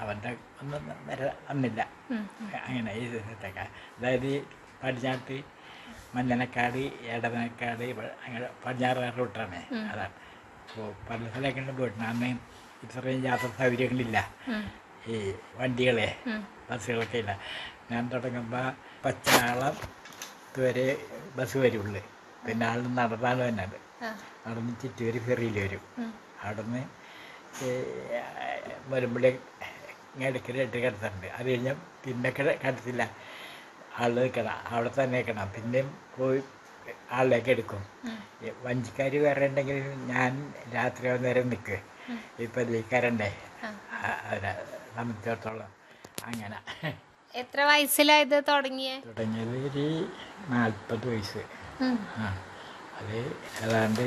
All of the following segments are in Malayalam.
അവൻ്റെ ഒന്നും നിര അന്നില്ല അങ്ങനെ ഈ സ്ഥലത്തൊക്കെ അതായത് ഈ പടിഞ്ഞാട്ട് മഞ്ഞനക്കാട് എടവനക്കാട് പ- അങ്ങനെ പടിഞ്ഞാറ് റൂട്ടാണ് അതാണ് അപ്പോൾ പല സ്ഥലങ്ങളിൽ പോയിട്ടുണ്ട് അന്ന് ഇത്രയും യാത്രാ സൗകര്യങ്ങളില്ല ഈ വണ്ടികളെ ബസ്സുകളൊക്കെ ഇല്ല ഞാൻ തുടങ്ങുമ്പോൾ പച്ചാളം ഇതുവരെ ബസ് വരുള്ളൂ പിന്നെ ആൾ നടന്നാണ് വന്നത് നടന്ന് ചുറ്റൂര് ഫെറിയിൽ വരും അവിടുന്ന് വരുമ്പോഴേ ഇടയ്ക്ക് ഇട്ട് കിടത്തുന്നുണ്ട് അത് കഴിഞ്ഞാൽ പിന്നെ കിട- കിടത്തില്ല ആൾ നിൽക്കണം അവിടെ തന്നെ നിൽക്കണം പിന്നെയും പോയി ആളിലേക്ക് എടുക്കും ഈ വഞ്ചിക്കാർ വേറെ ഉണ്ടെങ്കിൽ ഞാൻ രാത്രി നേരം നിൽക്കുക ഇപ്പം ലീക്കാരണ്ടേ അവരെ സംബന്ധിച്ചിടത്തോളം അങ്ങനെ എത്ര വയസ്സിലായത് തുടങ്ങിയേ തുടങ്ങിയത് ഒരു നാൽപ്പത് വയസ്സ് ആ അത് ഏതാണ്ട്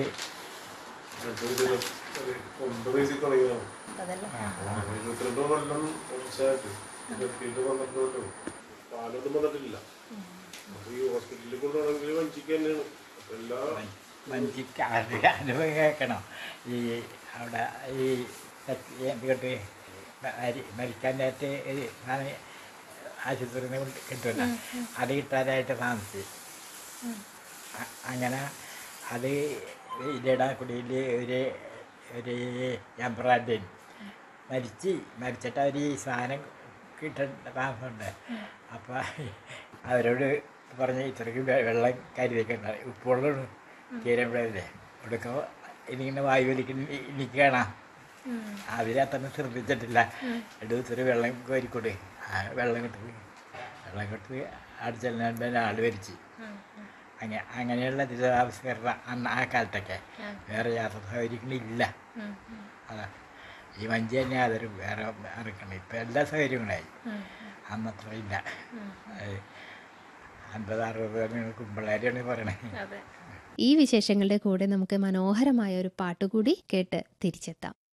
ഒമ്പത് വയസ്സിൽ തുടങ്ങിയതാണ് അതല്ലേ ഇരുപത്തിരണ്ട് കൊല്ലം തുടർച്ചയായിട്ട് ഇരുപത്തിരണ്ട് പന്ത്രണ്ട് കൊല്ലം പാലൊന്നും വന്നിട്ടില്ല അപ്പൊ ഈ ഹോസ്പിറ്റലിൽ കൊണ്ടുപോകണമെങ്കിൽ വഞ്ചിക്ക് തന്നെയാണ് അപ്പൊ എല്ലാ വഞ്ചിക്ക് അത് അനുഭവം കേൾക്കണം ഈ അവിടെ ഈ എന്തുകൊണ്ട് മരിക്കാൻ നേരത്തെ ഒരു സാധനം ആശുപത്രിയിൽ നിന്ന് കിട്ടുമല്ലോ അത് കിട്ടാനായിട്ട് താമസിച്ചു അ- അങ്ങനെ അത് ഇലടാക്കുടിയിൽ ഒരു ഒരു എംബ്രാൻഡ് മരിച്ച് മരിച്ചിട്ട് അവർ ഈ സാധനം കിട്ടേണ്ട താമസമുണ്ട് അപ്പോൾ അവരോട് പറഞ്ഞ് ഇത്രയ്ക്ക് വെ- വെള്ളം കരുതിക്കണ്ട ഉപ്പുള്ളതാണ് തീരമ്പഴല്ലേ കൊടുക്കുക എനിക്കിങ്ങനെ വായു വലിക്കുന്ന എനിക്ക് കാണാം അവരത്രന്ന് ശ്രദ്ധിച്ചിട്ടില്ല എടുത്ത് ഇത്തിരി വെള്ളം കോരിക്കൊട് ആ വെള്ളം കിട്ടത് വെള്ളം കിട്ടത് അടിച്ചെല്ലാണ്ട് ആൾ വരിച്ച് അങ്ങനെ അങ്ങനെയുള്ള ദിശാവിഷ്കരണം അന്ന് ആ കാലത്തൊക്കെ വേറെ യാത്ര സൗകര്യങ്ങളില്ല അതാ ഈ വഞ്ചി തന്നെ അതൊരു വേറെ ഇറക്കണം ഇപ്പം എല്ലാ സൗകര്യങ്ങളായി അന്നത്ര ഇല്ല അത് അൻപത് അറുപത് കുമ്പളാരിയാണ് പറയണേ അതെ ഈ വിശേഷങ്ങളുടെ കൂടെ നമുക്ക് മനോഹരമായ ഒരു പാട്ടുകൂടി കേട്ട് തിരിച്ചെത്താം